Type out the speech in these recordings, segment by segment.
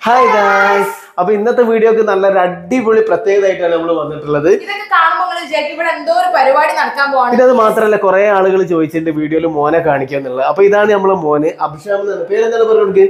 Hi guys അപ്പൊ ഇന്നത്തെ വീഡിയോക്ക് നല്ലൊരു അടിപൊളി പ്രത്യേകതയായിട്ടാണ് നമ്മൾ വന്നിട്ടുള്ളത് ഇതൊക്കെ കാണുമ്പോൾ നിങ്ങൾ വിചാരിക്കും ഇവിടെ എന്തോ ഒരു പരിപാടി നടക്കാൻ പോവാണ് പിന്നെ അത് മാത്രല്ല കുറെ ആളുകൾ ചോദിച്ചിട്ടുണ്ട് വീഡിയോയിൽ മോനെ കാണിക്കുക എന്നുള്ളത് അപ്പൊ ഇതാണ് നമ്മളെ മോന് അഭിഷാം എന്നാണ് പേരെന്താണ് പറഞ്ഞു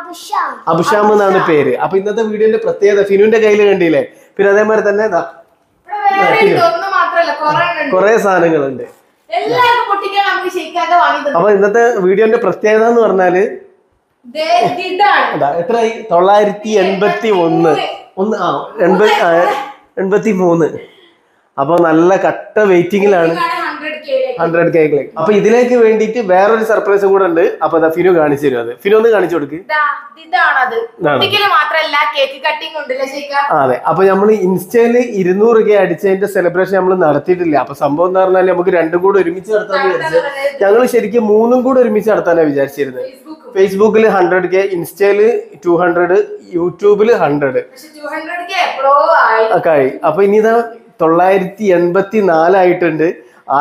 അഭിഷാം എന്നാണ് പേര് അപ്പൊ ഇന്നത്തെ വീഡിയോന്റെ പ്രത്യേകത ഫിനുവിന്റെ കയ്യിൽ കണ്ടില്ലേ പിന്നെ അതേമാതിരി തന്നെ ദാ ഇവിടെ വേറെ ഇതൊന്നും മാത്രല്ല കുറെ ഉണ്ട് കുറെ സാധനങ്ങളുണ്ട് എല്ലാവർക്കും പൊട്ടിക്കാൻ നമുക്ക് ശരിക്കാതെ വാങ്ങി തന്നു അപ്പൊ ഇന്നത്തെ വീഡിയോന്റെ പ്രത്യേകത എന്ന് പറഞ്ഞാല് ദേ, ഇതാണ് എന്താ എത്രയായി തൊള്ളായിരത്തി എൺപത്തി ഒന്ന് ഒന്ന് ആ എൺപത് ആ, എൺപത്തി മൂന്ന് അപ്പൊ നല്ല കട്ട വെയിറ്റിംഗിലാണ് ഹൺഡ്രഡ് കെ ഹൺഡ്രഡ് കേക്കിലേക്ക് അപ്പൊ ഇതിലേക്ക് വേണ്ടിയിട്ട് വേറൊരു സർപ്രൈസും കൂടെ ഉണ്ട് അപ്പൊ അതാ ഫിനു കാണിച്ചു തരും അത് ഫിനു ഒന്ന് കാണിച്ചു കൊടുക്ക് ഇതാണത് ഇതാണ്. പൊട്ടിക്കല് മാത്രല്ല കേക്ക് കട്ടിങ് ഉണ്ടല്ലേ ശരിക്ക ആ, അതെ അപ്പൊ നമ്മൾ ഇൻസ്റ്റയില് ഇരുന്നൂറ് കെ അടിച്ചതിന്റെ സെലിബ്രേഷൻ നമ്മൾ നടത്തിയിട്ടില്ല അപ്പൊ സംഭവം എന്ന് പറഞ്ഞാൽ നമുക്ക് രണ്ടും കൂടെ ഒരുമിച്ച് നടത്താന്ന് വിചാരിച്ചത് ഞങ്ങൾ ശരിക്കും മൂന്നും കൂടെ ഒരുമിച്ച് നടത്താനാണ് വിചാരിച്ചിരുന്നത് ഫേസ്ബുക്ക് ഫേസ്ബുക്കിൽ ഹൺഡ്രഡ് കെ ഇൻസ്റ്റയില് ടു ഹൺഡ്രഡ് യൂട്യൂബില് ഹൺഡ്രഡ് പക്ഷെ ടു ഹൺഡ്രഡ് കെ എപ്പോഴോ ആയി ഒക്കെ ആയി അപ്പൊ ഇനി ഇതാ തൊള്ളായിരത്തി എൺപത്തി നാലായിട്ടുണ്ട് ആ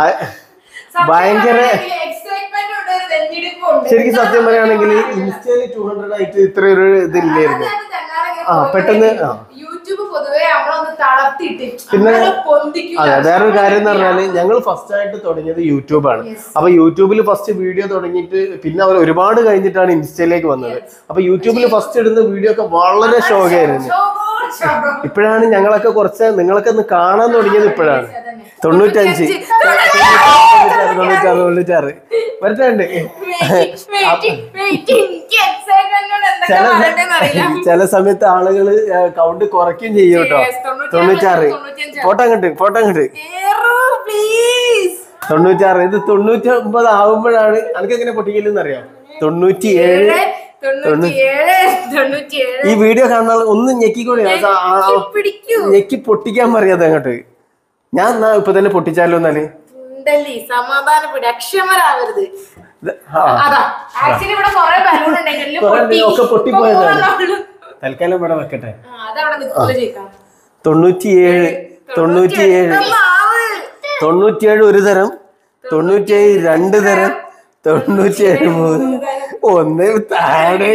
ഭയങ്കര എക്സൈറ്റ്മെന്റ് ഉണ്ട് ഒരു നെഞ്ചിടിപ്പും ഉണ്ട് ശരിക്കും സത്യം പറയുകയാണെങ്കിൽ ഇൻസ്റ്റയില് ടു ഹൺഡ്രഡ് ആയിട്ട് ഇത്ര ഒരു ഇതില്ലായിരുന്നു അത് ചങ്ങാടങ്ങനെ ആ, പോയി പെട്ടെന്ന്, ആ. യൂട്യൂബ് പൊതുവെ നമ്മളൊന്ന് തളർത്തിയിട്ട് പിന്നെ- നമ്മള് പൊന്തിക്കൂല. അതെ വേറൊരു കാര്യം എന്ന് പറഞ്ഞാല് ഞങ്ങൾ ഫസ്റ്റ് ആയിട്ട് തുടങ്ങിയത് യൂട്യൂബാണ് Yes. അപ്പൊ യൂട്യൂബിൽ ഫസ്റ്റ് വീഡിയോ തുടങ്ങിയിട്ട് പിന്നെ അവർ ഒരുപാട് കഴിഞ്ഞിട്ടാണ് ഇൻസ്റ്റയിലേക്ക് വന്നത് അപ്പൊ യൂട്യൂബിൽ ഫസ്റ്റ് ഇടുന്ന വീഡിയോ ഒക്കെ വളരെ ശോകമായിരുന്നു ശോകം, ശോകം. ഇപ്പോഴാണ് ഞങ്ങളൊക്കെ കുറച്ച് നിങ്ങളൊക്കെ ഒന്ന് കാണാൻ തുടങ്ങിയത് ഇപ്പോഴാണ് അതന്നെ. തൊണ്ണൂറ്റഞ്ച് തൊണ്ണൂറ്റാറ് തൊണ്ണൂറ്റാറ് തൊണ്ണൂറ്റാറ് വരട്ടുണ്ട് Waiting, waiting, waiting. എനിക്ക് excitement കൊണ്ട് എന്തൊക്കെ ചില പറയണ്ടേന്ന് അറിയില്ല. ചില സമയത്ത് ആളുകള് കൗണ്ട് കുറയ്ക്കും ചെയ്യും കേട്ടോ Yes, തൊണ്ണൂറ്റാറ്, തൊണ്ണൂറ്റാറ് തൊണ്ണൂറ്റഞ്ച്. ഫോട്ടോ അങ്ങോട്ട് ഫോട്ടോ അങ്ങോട്ട് കേറൂ, please. തൊണ്ണൂറ്റാറ് ഇത് തൊണ്ണൂറ്റി ഒമ്പത് ആവുമ്പോഴാണ് എനിക്ക് എങ്ങനെ പൊട്ടിക്കില്ലെന്ന് അറിയാം തൊണ്ണൂറ്റി ഏഴ് ഏഴ്, തൊണ്ണൂറ്റിയേഴ്, തൊണ്ണൂറ്റിയേഴ്. ഈ വീഡിയോ കാണുന്ന ആൾ ഒന്ന് ഞെക്കിക്കൂടി ആ സാ- ആ- ആ- പിടിക്കൂ ഞെക്കി പൊട്ടിക്കാൻ പറയാതെ അങ്ങോട്ട് ഞാൻ എന്നാ ഇപ്പൊ തന്നെ പൊട്ടിച്ചാലോ എന്നാല് ഉണ്ടല്ലേ സമാധാനപ്പെടി അക്ഷമരാവരുത് ഇത് ആ അതാ ആക്ച്വലി ഇവിടെ കൊറേ ബലൂൺ ഉണ്ടെങ്കിൽ കുറേ പൊട്ടി ഉണ്ട്, ഒക്കെ പൊട്ടിപ്പോയതാണ്. ഇപ്പൊ പോകുന്നുള്ളൂ. തൽക്കാലം ഇവിടെ വെക്കട്ടെ ആ, അതവിടെ നിൽക്കില്ല ചേക്കാം തൊണ്ണൂറ്റിയേഴ് തൊണ്ണൂറ്റിയേഴ് തൊണ്ണൂറ്റിയേഴ് ഒരു തരം തൊണ്ണൂറ്റിയേഴ് രണ്ട് തരം തൊണ്ണൂറ്റിയേഴ് മൂന്ന് ഒന്ന് താഴെ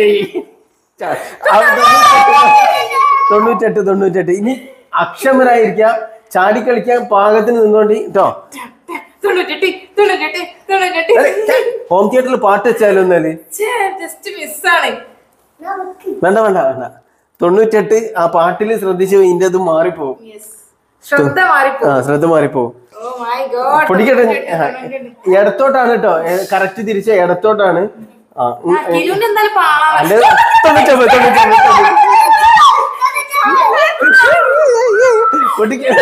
ച- ആ, തൊണ്ണൂറ്റെട്ട് തൊണ്ണൂറ്റെട്ട് ഇനി അക്ഷമരായിരിക്കാം ചാടിക്കളിക്കാൻ പാകത്തിന് നിന്നോണ്ട് കേട്ടോ തൊണ്ണൂറ്റെട്ട് തൊണ്ണൂറ്റെട്ട് തൊണ്ണൂറ്റെട്ട് ഹോം തിയേറ്ററിൽ പാട്ട് വെച്ചാലോ എന്നാല് ജസ്റ്റ് മിസ്സാണ് വേണ്ട വേണ്ട വേണ്ട തൊണ്ണൂറ്റെട്ട് ആ പാട്ടിൽ ശ്രദ്ധിച്ച് ഇതിന്റെ അത് മാറിപ്പോവും ശ്രദ്ധ മാറിപ്പോ ആ ശ്രദ്ധ മാറിപ്പോവും ഓ മൈ ഗോഡ് പൊടിക്കട്ടെ ഇടത്തോട്ടാണ് കേട്ടോ കറക്റ്റ് തിരിച്ച ഇടത്തോട്ടാണ് ആ ഉം, കിലുവിന്റെ എന്തായാലും പാളാ അല്ല തൊണ്ണൂറ്റൊമ്പത് തൊണ്ണൂറ്റൊമ്പത് തൊണ്ണൂറ്റൊമ്പത്. പൊട്ടിക്ക-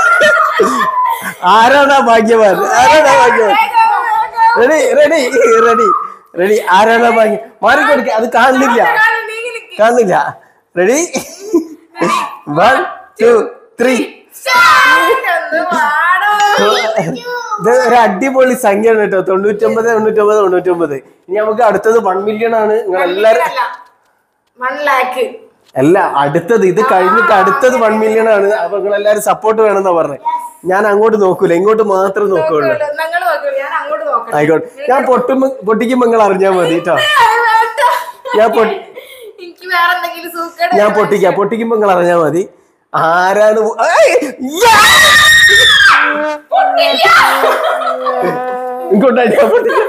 ആരാണ് ആ ഭാഗ്യവാൻ ആരാണ് ആ ഭാഗ്യവാൻ റെഡി റെഡി റെഡി റെഡി ആരാണ് ആ ഭാഗ്യം മാറിക്കൊടുക്ക അത് കാണുന്നില്ല കാണുന്നില്ല റെഡി വൺ ടു ത്രീ ഇത് ഒരു അടിപൊളി സംഖ്യയാണ് കേട്ടോ തൊണ്ണൂറ്റൊമ്പത് തൊണ്ണൂറ്റൊമ്പത് തൊണ്ണൂറ്റൊമ്പത് ഇനി നമുക്ക് അടുത്തത് വൺ മില്യൺ ആണ് നിങ്ങൾ എല്ലാരും വൺ ലാക്ക് അല്ല അടുത്തത് ഇത് കഴിഞ്ഞിട്ട് അടുത്തത് വൺ മില്യൺ ആണ് അപ്പൊ നിങ്ങൾ എല്ലാരും സപ്പോർട്ട് വേണമെന്നാ പറഞ്ഞത് ഞാൻ അങ്ങോട്ട് നോക്കൂല ഇങ്ങോട്ട് മാത്രം നോക്കുള്ളൂ നിങ്ങൾ നോക്കൂ ഞാൻ അങ്ങോട്ട് നോക്കാം ആയിക്കോട്ടെ ഞാൻ പൊട്ടുമ്പോ പൊട്ടിക്കുമ്പോ നിങ്ങൾ അറിഞ്ഞാൽ മതി കേട്ടോ ഞാൻ പൊട്ടി എനിക്ക് വേറെ എന്തെങ്കിലും സൂക്കേട് ഞാൻ പൊട്ടിക്കാം പൊട്ടിക്കുമ്പോ നിങ്ങൾ അറിഞ്ഞാൽ മതി ആരാണ് പോ- ഏയ്! യാ! ഇങ്ങോട്ടാ ഞാൻ പൊട്ടിക്കാം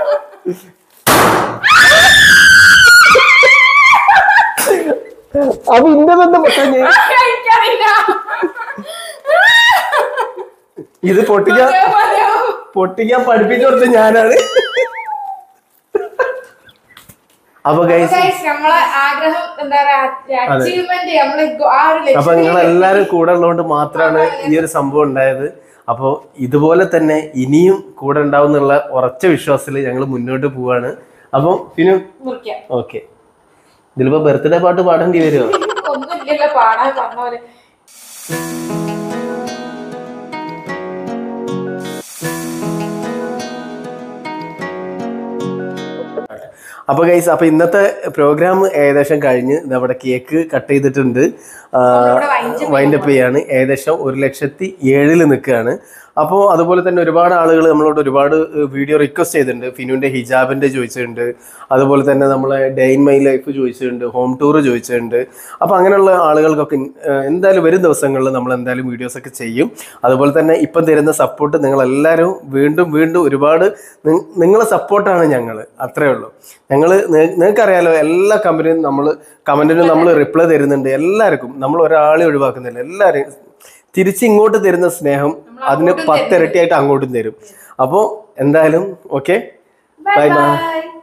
അപ്പൊ ഇന്റെ ബന്ധം പൊട്ടാൻ ഞാൻ എനിക്കറിയില്ല ഇത് പൊട്ടിക്കാൻ പൊട്ടിക്കാൻ പഠിപ്പിച്ചു കൊടുത്ത ഞാനാണ് അപ്പൊ ഗൈസ് Guys, നമ്മളെ ആഗ്രഹം എന്താ പറയാ അച്ചീവ്മെന്റ് നമ്മള് ഗോ- ആ ഒരു അപ്പൊ ലക്ഷ്യം നിങ്ങൾ എല്ലാരും കൂടെ ഉള്ളതുകൊണ്ട് മാത്രമാണ് ഈ ഒരു സംഭവം ഉണ്ടായത് അപ്പോൾ ഇതുപോലെ തന്നെ ഇനിയും കൂടെ ഉണ്ടാവും എന്നുള്ള ഉറച്ച വിശ്വാസത്തിൽ ഞങ്ങൾ മുന്നോട്ട് പോവാണ് അപ്പോൾ പിന്നെ മുറിക്കാം ഓക്കെ ഇതിലിപ്പോ ബർത്ത്ഡേ പാട്ട് പാടേണ്ടി വരുമോ ഒന്നുമില്ലല്ലോ പാടാൻ പറഞ്ഞ പോലെ അപ്പൊ ഗൈസ് അപ്പൊ ഇന്നത്തെ പ്രോഗ്രാം ഏകദേശം കഴിഞ്ഞ് ഇതവിടെ കേക്ക് കട്ട് ചെയ്തിട്ടുണ്ട് നമ്മളിവിടെ wind up വൈൻഡ് അപ്പ് ചെയ്യാണ് ഏകദേശം ഒരു ലക്ഷത്തി ഏഴില് നിൽക്കുകയാണ് അപ്പോൾ അതുപോലെ തന്നെ ഒരുപാട് ആളുകൾ നമ്മളോട് ഒരുപാട് വീഡിയോ റിക്വസ്റ്റ് ചെയ്തിട്ടുണ്ട് ഫിനുവിൻ്റെ ഹിജാബിൻ്റെ ചോദിച്ചിട്ടുണ്ട് അതുപോലെ തന്നെ നമ്മളെ ഡേ ഇൻ മൈ ലൈഫ് ചോദിച്ചിട്ടുണ്ട് ഹോം ടൂർ ചോദിച്ചിട്ടുണ്ട് അപ്പോൾ അങ്ങനെയുള്ള ആളുകൾക്കൊക്കെ ഏഹ്, എന്തായാലും വരും ദിവസങ്ങളിൽ നമ്മൾ എന്തായാലും വീഡിയോസ് ഒക്കെ ചെയ്യും അതുപോലെ തന്നെ ഇപ്പം തരുന്ന സപ്പോർട്ട് നിങ്ങളെല്ലാവരും വീണ്ടും വീണ്ടും ഒരുപാട് നി- നിങ്ങളെ സപ്പോർട്ടാണ് ഞങ്ങൾ അത്രേ ഉള്ളൂ ഞങ്ങൾ നിങ്ങൾക്കറിയാലോ എല്ലാ കമ്പനിയും നമ്മൾ കമൻറ്റിനും നമ്മൾ റിപ്ലൈ തരുന്നുണ്ട് എല്ലാവർക്കും നമ്മൾ ഒരാളെ ഒഴിവാക്കുന്നില്ല എല്ലാവരും തിരിച്ച് ഇങ്ങോട്ട് തരുന്ന സ്നേഹം അതിന് പത്തിരട്ടിയായിട്ട് അങ്ങോട്ടും തരും അപ്പോൾ എന്തായാലും okay bye bye bye by